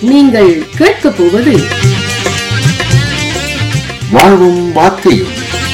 நீங்கள் கேட்கப் போவது வாழ்வும் வார்த்தையும்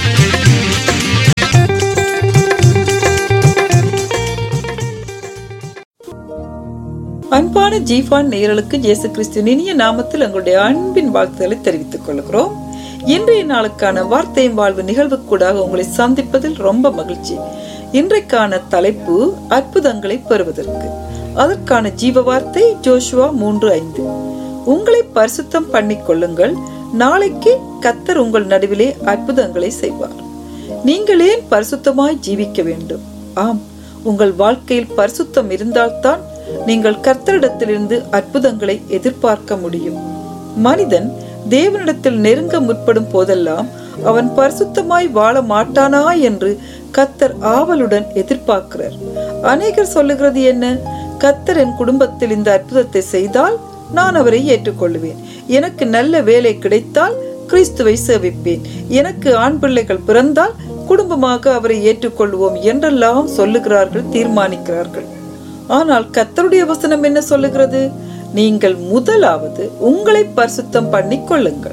அன்பான ஜீஃபான் நேயர்களுக்கு இயேசு கிறிஸ்துவின் இனிய நாமத்தில் எங்களுடைய அன்பின் வாழ்த்துக்களை தெரிவித்துக் கொள்கிறோம் இன்றைய நாளுக்கான வார்த்தையும் வாழ்வு நிகழ்வுக்கூடாக உங்களை சந்திப்பதில் ரொம்ப மகிழ்ச்சி இன்றைக்கான தலைப்பு அற்புதங்களை பெறுவதற்கு அதற்கான ஜீவ வார்த்தை ஜோஷுவா மூன்று ஐந்து உங்களை பரிசுத்தம் பண்ணிக் கொள்ளுங்கள் நாளைக்கு கத்தர் உங்கள் நடுவிலே அற்புதங்களை செய்வார் நீங்கள் ஏன் பரிசுத்தமாய் ஜீவிக்க வேண்டும் ஆம் உங்கள் வாழ்க்கையில் பரிசுத்தம் இருந்தால்தான் நீங்கள் கர்த்தரிடத்திலிருந்து அற்புதங்களை எதிர்பார்க்க முடியும் மனிதன் தேவனிடத்தில் நெருங்க முற்படும் போதெல்லாம் அவன் பரிசுத்தமாய் வாழ மாட்டானா என்று கத்தர் ஆவலுடன் எதிர்பார்க்கிறார் அநேகர் சொல்லுகிறது என்ன கத்தர் என் குடும்பத்தில் இந்த அற்புதத்தை செய்தால் நான் அவரை ஏற்றுக்கொள்வேன் எனக்கு நல்ல வேலை கிடைத்தால் கிறிஸ்துவை சேவிப்பேன் எனக்கு ஆண் பிள்ளைகள் பிறந்தால் குடும்பமாக அவரை ஏற்றுக்கொள்வோம் என்றெல்லாம் சொல்லுகிறார்கள் தீர்மானிக்கிறார்கள் ஆனால் கத்தருடைய வசனம் என்ன சொல்லுகிறது நீங்கள் முதலாவது உங்களை பரிசுத்தம் பண்ணிக் கொள்ளுங்கள்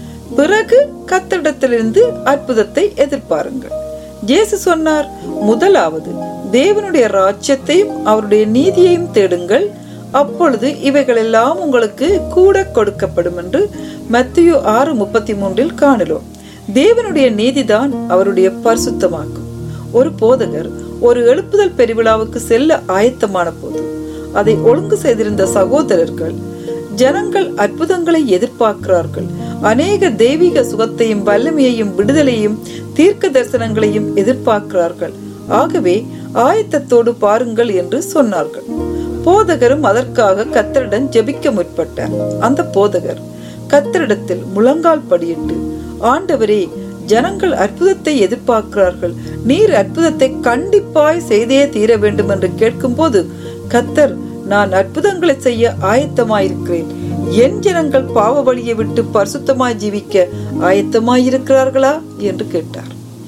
பிறகு கத்தரிடத்திலிருந்து அற்புதத்தை எதிர்பாருங்கள் இயேசு சொன்னார் முதலாவது தேவனுடைய ராஜ்யத்தையும் அவருடைய நீதியையும் தேடுங்கள் அப்பொழுது இவைகளெல்லாம் உங்களுக்கு கூட கொடுக்கப்படும் என்று மத்தியு ஆறு முப்பத்தி மூன்றில் காணலோம் தேவனுடைய நீதிதான் அவருடைய பரிசுத்தமாக்கும் ஒரு போதகர் ஒரு எழுப்புதல் பெருவிழாவுக்கு செல்ல ஆயத்தமான போது அதை ஒழுங்கு செய்திருந்த சகோதரர்கள் ஜனங்கள் அற்புதங்களை எதிர்பார்க்கிறார்கள் அநேக தெய்வீக சுகத்தையும் வல்லமையையும் விடுதலையும் தீர்க்க தரிசனங்களையும் எதிர்பார்க்கிறார்கள் ஆகவே ஆயத்தத்தோடு பாருங்கள் என்று சொன்னார்கள் போதகரும் அதற்காக கத்தரிடம் ஜெபிக்க முற்பட்டார் அந்த போதகர் கத்தரிடத்தில் முழங்கால் படியிட்டு ஆண்டவரே ஜனங்கள் அற்புதத்தை எதிர்பார்க்கிறார்கள் நீர் அற்புதத்தை கண்டிப்பாய் செய்தே தீர வேண்டும் என்று கேட்கும்போது கத்தர் நான் அற்புதங்களை செய்ய ஆயத்தமாயிருக்கிறேன் என் ஜனங்கள் பாவ வழியை விட்டு பரிசுத்தமாய் ஜீவிக்க ஆயத்தமாயிருக்கிறார்களா என்று கேட்டார்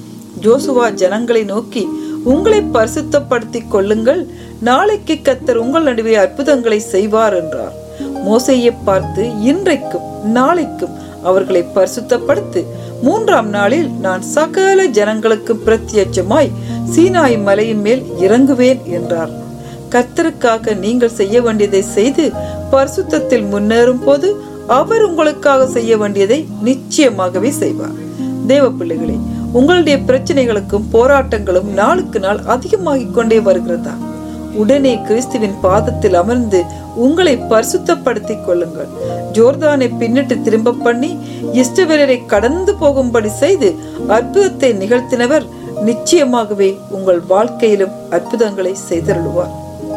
ஜோசுவா ஜனங்களை நோக்கி உங்களை பரிசுத்தப்படுத்திக் கொள்ளுங்கள் நாளைக்கு கத்தர் உங்கள் நடுவே அற்புதங்களை செய்வார் என்றார் மோசையை பார்த்து இன்றைக்கும் நாளைக்கும் அவர்களை பரிசுத்தப்படுத்து மூன்றாம் நாளில் நான் சகல ஜனங்களுக்கு பிரத்யட்சமாய் சீனாய் மலையின் மேல் இறங்குவேன் என்றார் கர்த்தருக்காக நீங்கள் செய்ய வேண்டியதை செய்து பரிசுத்தத்தில் முன்னேறும் போது அவர் உங்களுக்காக செய்ய வேண்டியதை நிச்சயமாகவே செய்வார் தேவ பிள்ளைகளே உங்களுடைய பிரச்சனைகளுக்கும் போராட்டங்களும் நாளுக்கு நாள் அதிகமாகிக் கொண்டே வருகிறதா உடனே கிறிஸ்துவின் பாதத்தில் அமர்ந்து உங்களை பரிசுத்தப்படுத்திக் கொள்ளுங்கள் ஜோர்தானை பின்னிட்டு திரும்ப பண்ணி இஷ்டவேலரை கடந்து போகும்படி செய்து அற்புதத்தை நிகழ்த்தினவர் நிச்சயமாகவே உங்கள் வாழ்க்கையிலும் அற்புதங்களை செய்தருளுவார்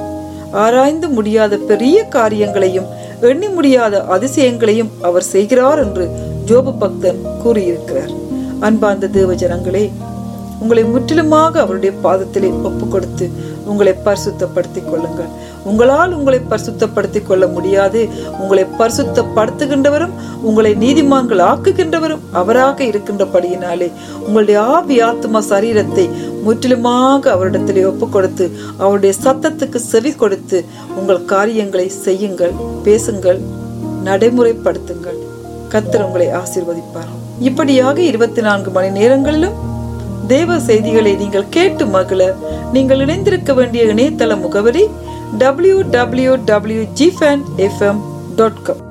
ஆராய்ந்து முடியாத பெரிய காரியங்களையும் எண்ணி முடியாத அதிசயங்களையும் அவர் செய்கிறார் என்று ஜோபு பக்தன் கூறியிருக்கிறார் அன்பார்ந்த தேவ ஜனங்களே உங்களை முற்றிலுமாக அவருடைய பாதத்திலே ஒப்பு கொடுத்து உங்களை பரிசுத்தப்படுத்திக் கொள்ளுங்கள் உங்களால் உங்களை பரிசுத்தப்படுத்திக் கொள்ள முடியாது உங்களை பரிசுத்தப்படுத்துகின்றவரும் உங்களை நீதிமான்கள் ஆக்குகின்றவரும் அவராக இருக்கின்றபடியினாலே உங்களுடைய ஆவி ஆத்மா சரீரத்தை முற்றிலுமாக அவரிடத்திலே ஒப்பு கொடுத்து அவருடைய சத்தத்துக்கு செவி கொடுத்து உங்கள் காரியங்களை செய்யுங்கள் பேசுங்கள் நடைமுறைப்படுத்துங்கள் கத்தர் உங்களை ஆசீர்வதிப்பார் இப்படியாக இருபத்தி நான்கு மணி நேரங்களிலும் தேவ செய்திகளை நீங்கள் கேட்டு மகிழ நீங்கள் இணைந்திருக்க வேண்டிய இணையதள முகவரி டபிள்யூ டபிள்யூ டபிள்யூ ஜிஃபேன் எஃப்எம் டாட் காம்